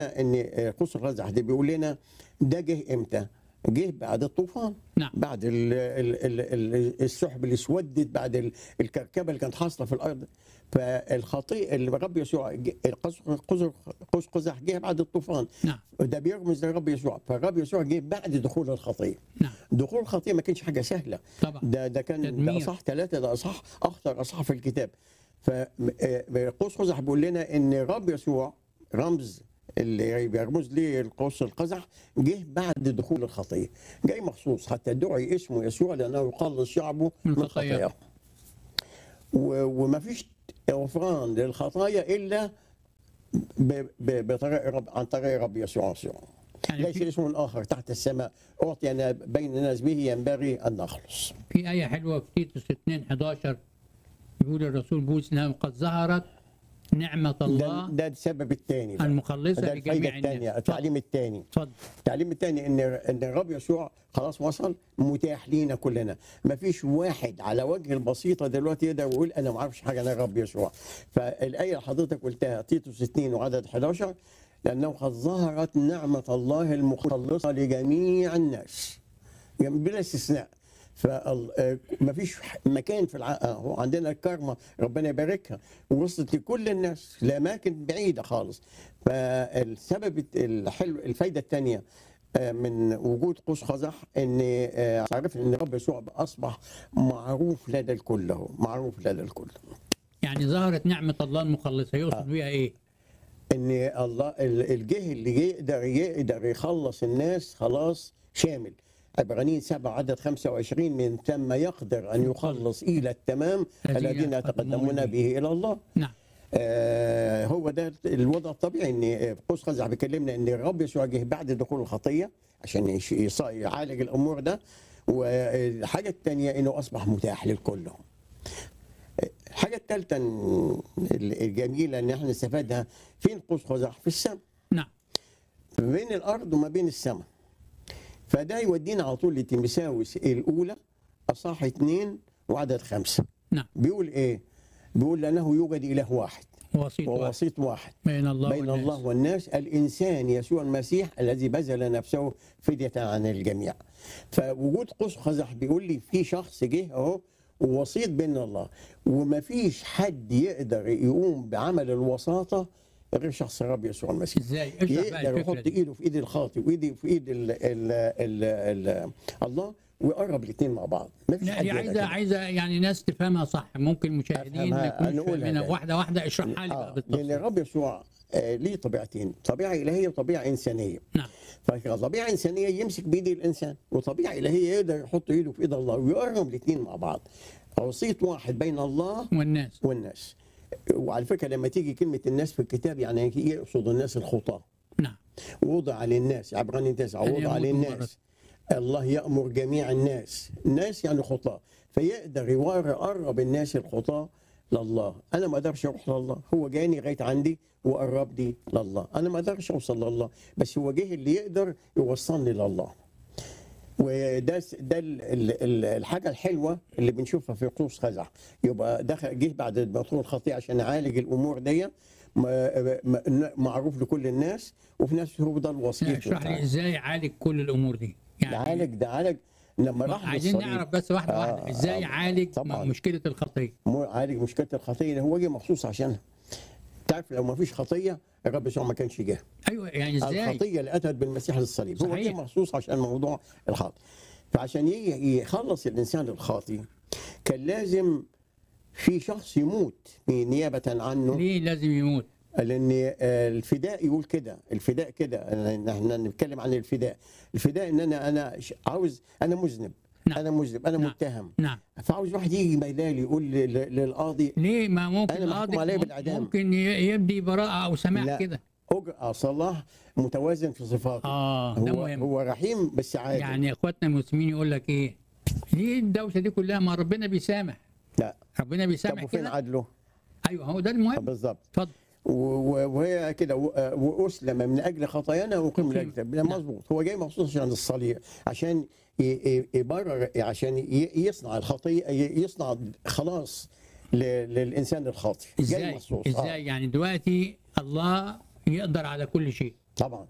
ان قوس القزح ده بيقول لنا ده جه امتى؟ جه بعد الطوفان نعم. بعد ال ال ال ال السحب اللي اسودت بعد ال- الكركبه اللي كانت حاصله في الارض فالخطيئه اللي الرب يسوع جه- قوس قوس- قوس قزح جه بعد الطوفان نعم ده بيرمز للرب يسوع فالرب يسوع جه بعد دخول الخطيه نعم دخول الخطيه ما كانش حاجه سهله طبعا ده ده كان ده تدمير. اصح ثلاثه ده اصح اخطر اصح في الكتاب فقوس قزح بيقول لنا ان الرب يسوع رمز اللي بيرمز ليه القوس القزح جه بعد دخول الخطيه جاي مخصوص حتى دعي اسمه يسوع لانه يخلص شعبه من من خطاياه. خطاياه و- وما فيش غفران للخطايا الا ب- ب- بطريق رب عن طريق رب يسوع يسوع يعني ليس في, اسم اخر تحت السماء اعطي أنا بين الناس به ينبغي ان نخلص في آية حلوة في تيتوس 2 11 يقول الرسول بولس انه قد ظهرت نعمة ده, الله ده السبب الثاني ده المخلصة الفايده لجميع الناس الثانيه اتفضل التعليم الثاني اتفضل التعليم الثاني ان ان الرب يسوع خلاص وصل متاح لينا كلنا ما فيش واحد على وجه البسيطه دلوقتي يقدر يقول انا ما اعرفش حاجه عن الرب يسوع فالايه اللي حضرتك قلتها تيتوس 2 وعدد 11 لانه قد ظهرت نعمه الله المخلصه لجميع الناس يعني بلا استثناء فما فيش مكان في الع... هو عندنا الكرمة ربنا يباركها ووصلت لكل الناس لأماكن بعيدة خالص فالسبب الحلو الفايدة الثانية من وجود قوس قزح ان آه، عرف ان رب يسوع اصبح معروف لدى الكل هو معروف لدى الكل يعني ظهرت نعمة الله المخلصة يقصد بيها ايه؟ ان الله ال- الجه اللي يقدر يقدر يخلص الناس خلاص شامل عبرانيين 7 عدد 25 من ثم يقدر ان يخلص الى التمام الذين الذين يتقدمون يتقدمون به. به الى الله نعم آه هو ده الوضع الطبيعي ان قوس قزح بيكلمنا ان الرب يسوع جه بعد دخول الخطيه عشان يش- يص- يعالج الامور ده والحاجه الثانيه انه اصبح متاح للكل الحاجه الثالثه الجميله ان احنا نستفادها فين قوس قزح في السماء نعم ما بين الارض وما بين السماء فده يودينا على طول لتيمساوس الاولى اصح اثنين وعدد خمسه نعم بيقول ايه؟ بيقول لانه يوجد اله واحد وسيط واحد ووسيط واحد بين الله بين والناس. الله والناس الانسان يسوع المسيح الذي بذل نفسه فدية عن الجميع فوجود قوس قزح بيقول لي في شخص جه اهو ووسيط بين الله وما فيش حد يقدر يقوم بعمل الوساطه غير شخص الرب يسوع المسيح ازاي؟ اشرح بقى يقدر الفكرة يحط دي ايده في ايد الخاطئ وايده في ايد ال ال ال ال الله ويقرب الاثنين مع بعض ما فيش لا حد دي يقدر عايزه كده. عايزه يعني ناس تفهمها صح ممكن المشاهدين ما أفهمها، يكونوش نقولها فاهمينها تاني. واحده واحده اشرحها لي بقى آه لان بالتفصيل الرب يسوع آه، ليه طبيعتين طبيعه الهيه وطبيعه انسانيه نعم فطبيعه انسانيه يمسك بايد الانسان وطبيعه الهيه يقدر يحط ايده في ايد الله ويقرب الاثنين مع بعض وسيط واحد بين الله والناس والناس وعلى فكره لما تيجي كلمه الناس في الكتاب يعني يقصد الناس الخطاه نعم وضع للناس عبراني تسعة أن وضع يموتوا للناس الله يأمر جميع الناس الناس يعني خطاة فيقدر يقرب الناس الخطاة لله أنا ما أقدرش أروح لله هو جاني لغاية عندي وقربني لله أنا ما أقدرش أوصل لله بس هو جه اللي يقدر يوصلني لله وده س- ده ال- ال- ال- الحاجه الحلوه اللي بنشوفها في قوس خزع يبقى دخل جه بعد مطلوب الخطيئه عشان يعالج الامور دي ما- ما- معروف لكل الناس وفي نفس الوقت هو ده الوسيط لا اشرح بتاعه. لي ازاي عالج كل الامور دي ده عالج ده عالج لما راح عايزين للصليب، نعرف بس واحده آه، واحده ازاي آه، عالج طبعاً. مشكله الخطيه مو- عالج مشكله الخطيه هو جه مخصوص عشانها تعرف لو ما فيش خطيه الرب يسوع ما كانش جه ايوه يعني ازاي الخطيه اللي اتت بالمسيح للصليب هو جه صحيح. مخصوص عشان موضوع الخاطئ فعشان يجي يخلص الانسان الخاطئ كان لازم في شخص يموت نيابه عنه ليه لازم يموت لان آه، الفداء يقول كده الفداء كده إن احنا نتكلم عن الفداء الفداء ان انا انا ش- عاوز انا مذنب نعم. انا مذنب انا نعم. متهم نعم فعاوز واحد يجي ميلالي يقول لل- للقاضي ليه ما ممكن أنا محكوم القاضي عليه مم- بالإعدام. ممكن ي- يبدي براءه او سماح لا. كده أج- صلاح متوازن في صفاته اه ده هو مهم هو رحيم بس عادل يعني اخواتنا المسلمين يقول لك ايه ليه الدوشه دي كلها ما ربنا بيسامح لا ربنا طب بيسامح وفين كده عدله؟ ايوه هو ده المهم بالظبط اتفضل و- و- وهي كده و- واسلم من اجل خطايانا وقيم من أقيم. اجل ده مظبوط هو جاي مخصوص عشان الصليب عشان ي- ي- يبرر عشان ي- يصنع الخطيه ي- يصنع خلاص ل- للانسان الخاطئ جاي ازاي مخصوص ازاي يعني دلوقتي الله يقدر على كل شيء طبعا